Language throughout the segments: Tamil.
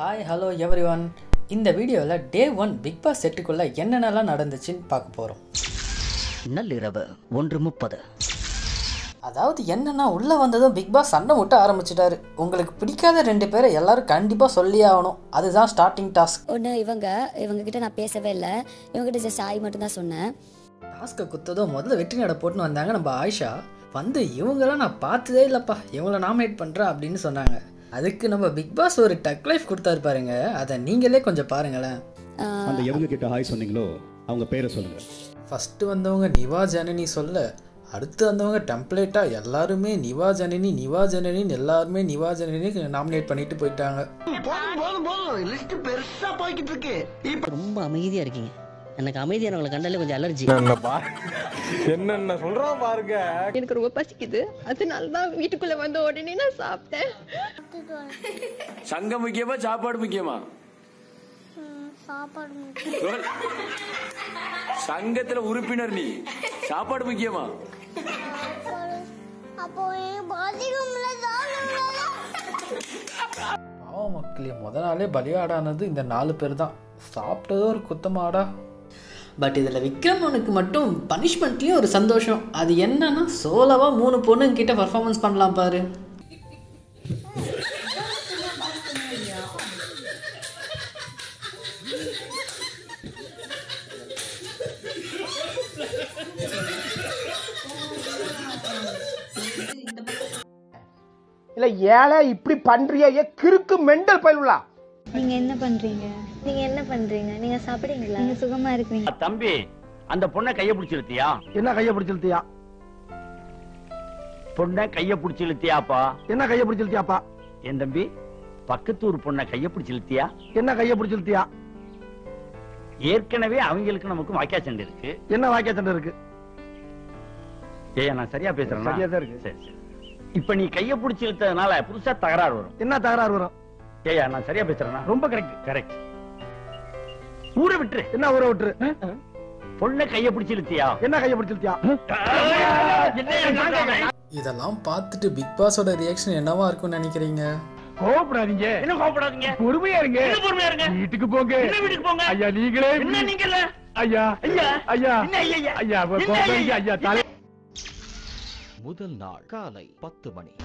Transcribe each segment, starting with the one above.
ஹாய் ஹலோ எவ்ரி ஒன் இந்த வீடியோவில் டே ஒன் பிக் பாஸ் செட்டுக்குள்ளே என்னென்னலாம் நடந்துச்சுன்னு பார்க்க போகிறோம் நள்ளிரவு ஒன்று முப்பது அதாவது என்னன்னா உள்ளே வந்ததும் பிக் பாஸ் சண்டை முட்ட ஆரம்பிச்சிட்டாரு உங்களுக்கு பிடிக்காத ரெண்டு பேரை எல்லாரும் கண்டிப்பாக சொல்லியே ஆகணும் அதுதான் ஸ்டார்டிங் டாஸ்க் ஒன்று இவங்க இவங்க கிட்ட நான் பேசவே இல்லை இவங்ககிட்ட ஜஸ்ட் ஆய் மட்டும் தான் சொன்னேன் டாஸ்க்கை குத்ததும் முதல்ல வெற்றி நட போட்டுன்னு வந்தாங்க நம்ம ஆயிஷா வந்து இவங்கெல்லாம் நான் பார்த்ததே இல்லைப்பா இவங்கள நாமினேட் பண்ணுறேன் அப்படின்னு சொன்னாங்க அதுக்கு நம்ம பிக் பாஸ் ஒரு டக் லைஃப் கொடுத்தாரு பாருங்க அதை நீங்களே கொஞ்சம் பாருங்களேன் அந்த எவங்க கிட்ட ஹாய் சொன்னீங்களோ அவங்க பேரை சொல்லுங்க ஃபஸ்ட்டு வந்தவங்க நிவா ஜனனி சொல்ல அடுத்து வந்தவங்க டெம்ப்ளேட்டாக எல்லாருமே நிவா ஜனனி நிவா ஜனனின்னு எல்லாருமே நிவா ஜனனி நாமினேட் பண்ணிட்டு போயிட்டாங்க ரொம்ப அமைதியா இருக்கீங்க எனக்கு அமைதியானவங்களை கண்டாலே கொஞ்சம் அலர்ஜி என்னென்ன சொல்றான் பாருங்க எனக்கு ரொம்ப பசிக்குது அதனால தான் வீட்டுக்குள்ள வந்த உடனே நான் சாப்பிட்டேன் சங்கம் முக்கியமா சாப்பாடு முக்கியமா சொல். சங்கத்துல உறுப்பினர் நீ சாப்பாடு முக்கியமா பாவம் மக்களே முத நாளே பலியாடானது இந்த நாலு பேர் தான் சாப்பிட்டதோ ஒரு குத்தமாடா பட் இதில் விக்ரமனுக்கு மட்டும் பனிஷ்மெண்ட்லேயும் ஒரு சந்தோஷம் அது என்னன்னா சோலவாக மூணு பொண்ணுங்க கிட்ட பர்ஃபார்மன்ஸ் பண்ணலாம் பாரு இல்ல ஏழை இப்படி பண்றியே ஏ கிறுக்கு மெண்டல் பயிலுலா நீங்க என்ன பண்றீங்க நீங்க என்ன பண்றீங்க நீங்க சாப்பிடுறீங்களா நீங்க சுகமா இருக்கீங்க தம்பி அந்த பொண்ணை கைய பிடிச்சு இழுத்தியா என்ன கைய பிடிச்சிருத்தியா பொண்ணை கைய பிடிச்சு இழுத்தியாப்பா என்ன கைய பிடிச்சிருத்தியாப்பா என் தம்பி பக்கத்தூர் பொண்ணை கைய பிடிச்சு இழுத்தியா என்ன கைய பிடிச்சிருத்தியா ஏற்கனவே அவங்களுக்கு நமக்கு வாக்கியா சண்டை இருக்கு என்ன வாக்கிய சண்டை இருக்கு ஏய் நான் சரியா பேசுறேன் சரியா தான் இருக்கு. சரி சரி இப்ப நீ கைய பிடிச்சு இழுத்ததுனால புதுசா தகராறு வரும் என்ன தகராறு வரும் ஏயா நான் சரியா பேசுறேனா ரொம்ப கரெக்ட் கரெக்ட் ஊரை விட்டுரு என்ன ஊரை விட்டுரு பொண்ணை கைய பிடிச்சு இழுத்தியா என்ன கைய பிடிச்சிருத்தியா இதெல்லாம் பார்த்துட்டு பிக் பாஸோட ரியாக்ஷன் என்னவா இருக்கும்னு நினைக்கிறீங்க கோபப்படாதீங்க என்ன கோவப்படாதீங்க பொறுமையா இருங்க என்ன பொறுமையா இருங்க வீட்டுக்கு போங்க என்ன வீட்டுக்கு போங்க ஐயா நீங்களே என்ன நீங்கல்ல ஐயா ஐயா ஐயா என்ன ஐயா ஐயா ஐயா என்ன கோபப்படாதீங்க, ஐயா? ஐயா தலை முதல் நாள் காலை பத்து மணி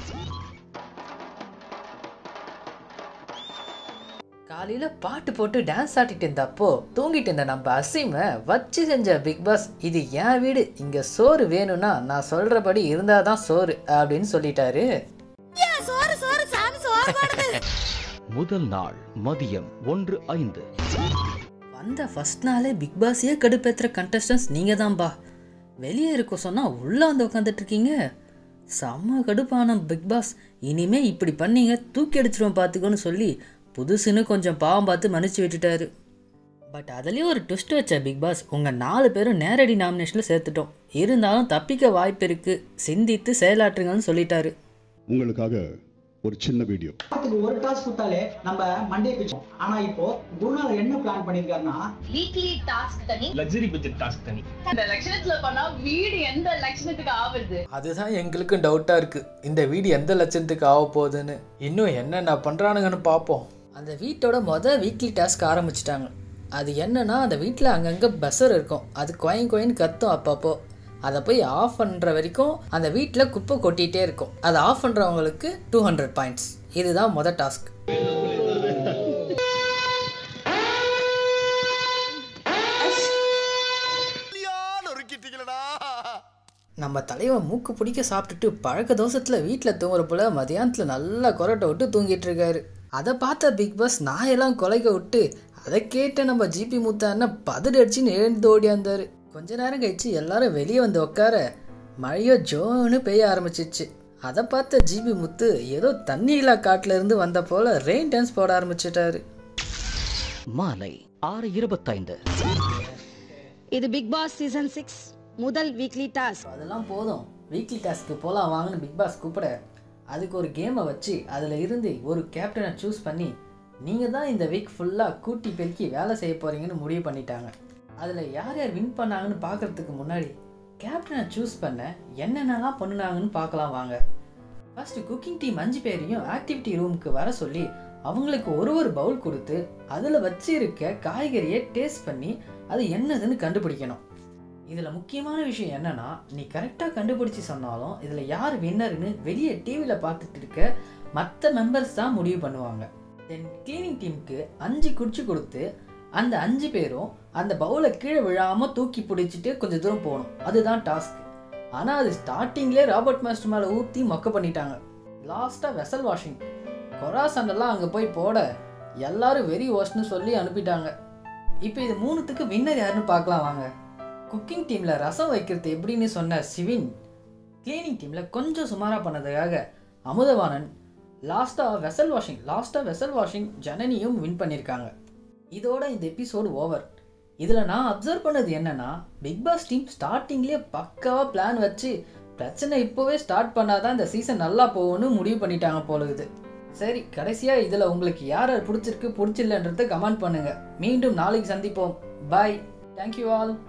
காலையில பாட்டு போட்டு டான்ஸ் ஆடிட்டு இருந்தப்போ தூங்கிட்டு இருந்த நம்ம அசீமை வச்சு செஞ்ச பிக் பாஸ் இது என் வீடு இங்க சோறு வேணும்னா நான் சொல்றபடி இருந்தாதான் சோறு அப்படின்னு சொல்லிட்டாரு முதல் நாள் மதியம் ஒன்று ஐந்து வந்த ஃபர்ஸ்ட் நாளே பிக் பாஸையே கடுப்பேத்துற கண்டஸ்டன்ஸ் நீங்க தான்பா வெளியே இருக்க சொன்னா உள்ள வந்து உட்காந்துட்டு இருக்கீங்க செம்ம கடுப்பான பிக் பாஸ் இனிமே இப்படி பண்ணீங்க தூக்கி அடிச்சிருவோம் பார்த்துக்கோன்னு சொல்லி புதுசுன்னு கொஞ்சம் பாவம் பார்த்து மன்னிச்சு விட்டுட்டாரு பட் அதுலேயும் ஒரு ட்விஸ்ட் வச்ச பிக் பாஸ் உங்கள் நாலு பேரும் நேரடி நாமினேஷனில் சேர்த்துட்டோம் இருந்தாலும் தப்பிக்க வாய்ப்பு இருக்குது சிந்தித்து செயலாற்றுங்கன்னு சொல்லிட்டாரு உங்களுக்காக ஒரு சின்ன வீடியோ வாரத்துக்கு ஒரு டாஸ்க் கொடுத்தாலே நம்ம மண்டே பிச்சோம் ஆனா இப்போ குருநாதர் என்ன பிளான் பண்ணிருக்காருன்னா வீக்லி டாஸ்க் தனி லக்ஸரி பட்ஜெட் டாஸ்க் தனி இந்த லட்சணத்துல பண்ணா வீடு எந்த லட்சணத்துக்கு ஆகுது அதுதான் எங்களுக்கும் டவுட்டாக இருக்குது இந்த வீடு எந்த லட்சத்துக்கு ஆக போகுதுன்னு இன்னும் என்னென்ன பண்ணுறானுங்கன்னு பார்ப்போம் அந்த வீட்டோட மொதல் வீக்லி டாஸ்க் ஆரம்பிச்சிட்டாங்க அது என்னன்னா அந்த வீட்டில் அங்கங்கே பஸ்ஸர் இருக்கும் அது கொயின் கொயின் கத்தும் அப்பப்போ அதை போய் ஆஃப் பண்ணுற வரைக்கும் அந்த வீட்டில் குப்பை கொட்டிகிட்டே இருக்கும் அதை ஆஃப் பண்ணுறவங்களுக்கு டூ ஹண்ட்ரட் பாயிண்ட்ஸ் இதுதான் மொதல் டாஸ்க் நம்ம தலைவன் மூக்கு பிடிக்க சாப்பிட்டுட்டு பழக்க தோசத்தில் வீட்டில் தூங்குற போல மதியானத்தில் நல்லா கொரட்டை விட்டு தூங்கிட்டு இருக்காரு அதை பார்த்த பிக் பாஸ் நாயெல்லாம் கொலைக்க விட்டு அதை கேட்ட நம்ம ஜிபி முத்தான பதடு அடிச்சுன்னு எழுந்து ஓடியாந்தாரு கொஞ்ச நேரம் கழிச்சு எல்லாரும் வெளியே வந்து உட்கார மழையோ ஜோன்னு பெய்ய ஆரம்பிச்சிச்சு அதை பார்த்த ஜிபி முத்து ஏதோ தண்ணீரிலா காட்டுல இருந்து வந்த போல ரெயின் டான்ஸ் போட ஆரம்பிச்சிட்டாரு மாலை ஆறு இருபத்தைந்து இது பிக் பாஸ் சீசன் சிக்ஸ் முதல் வீக்லி டாஸ்க் அதெல்லாம் போதும் வீக்லி டாஸ்க்கு போகலாம் வாங்கன்னு பிக் பாஸ் கூப்பிட அதுக்கு ஒரு கேமை வச்சு அதில் இருந்து ஒரு கேப்டனை சூஸ் பண்ணி நீங்கள் தான் இந்த வீக் ஃபுல்லாக கூட்டி பெருக்கி வேலை செய்ய போகிறீங்கன்னு முடிவு பண்ணிட்டாங்க அதில் யார் யார் வின் பண்ணாங்கன்னு பார்க்கறதுக்கு முன்னாடி கேப்டனை சூஸ் பண்ண என்னென்னலாம் பண்ணுனாங்கன்னு பார்க்கலாம் வாங்க ஃபர்ஸ்ட் குக்கிங் டீம் அஞ்சு பேரையும் ஆக்டிவிட்டி ரூமுக்கு வர சொல்லி அவங்களுக்கு ஒரு ஒரு பவுல் கொடுத்து அதில் வச்சு இருக்க காய்கறியை டேஸ்ட் பண்ணி அது என்னதுன்னு கண்டுபிடிக்கணும் இதில் முக்கியமான விஷயம் என்னன்னா நீ கரெக்டாக கண்டுபிடிச்சி சொன்னாலும் இதில் யார் வின்னர்னு வெளியே டிவியில் பார்த்துட்டு இருக்க மற்ற மெம்பர்ஸ் தான் முடிவு பண்ணுவாங்க தென் கிளீனிங் டீமுக்கு அஞ்சு குச்சி கொடுத்து அந்த அஞ்சு பேரும் அந்த பவுலை கீழே விழாமல் தூக்கி பிடிச்சிட்டு கொஞ்சம் தூரம் போகணும் அதுதான் டாஸ்க் ஆனால் அது ஸ்டார்டிங்லேயே ராபர்ட் மாஸ்டர் மேலே ஊற்றி மொக்க பண்ணிட்டாங்க லாஸ்ட்டாக வெசல் வாஷிங் கொராசண்டெல்லாம் அங்கே போய் போட எல்லாரும் வெரி ஒஸ்ட்னு சொல்லி அனுப்பிட்டாங்க இப்போ இது மூணுத்துக்கு வின்னர் யாருன்னு பார்க்கலாம் வாங்க குக்கிங் டீமில் ரசம் வைக்கிறது எப்படின்னு சொன்ன சிவின் கிளீனிங் டீமில் கொஞ்சம் சுமாராக பண்ணதுக்காக அமுதவாணன் லாஸ்ட்டாக வெசல் வாஷிங் லாஸ்ட்டாக வெசல் வாஷிங் ஜனனியும் வின் பண்ணியிருக்காங்க இதோட இந்த எபிசோடு ஓவர் இதில் நான் அப்சர்வ் பண்ணது என்னன்னா பிக் பாஸ் டீம் ஸ்டார்டிங்லேயே பக்காவாக பிளான் வச்சு பிரச்சனை இப்போவே ஸ்டார்ட் பண்ணாதான் இந்த சீசன் நல்லா போகும்னு முடிவு பண்ணிட்டாங்க போலுது சரி கடைசியாக இதில் உங்களுக்கு யார் யார் பிடிச்சிருக்கு பிடிச்சில்லன்றதை கமெண்ட் பண்ணுங்கள் மீண்டும் நாளைக்கு சந்திப்போம் பாய் தேங்க்யூ ஆல்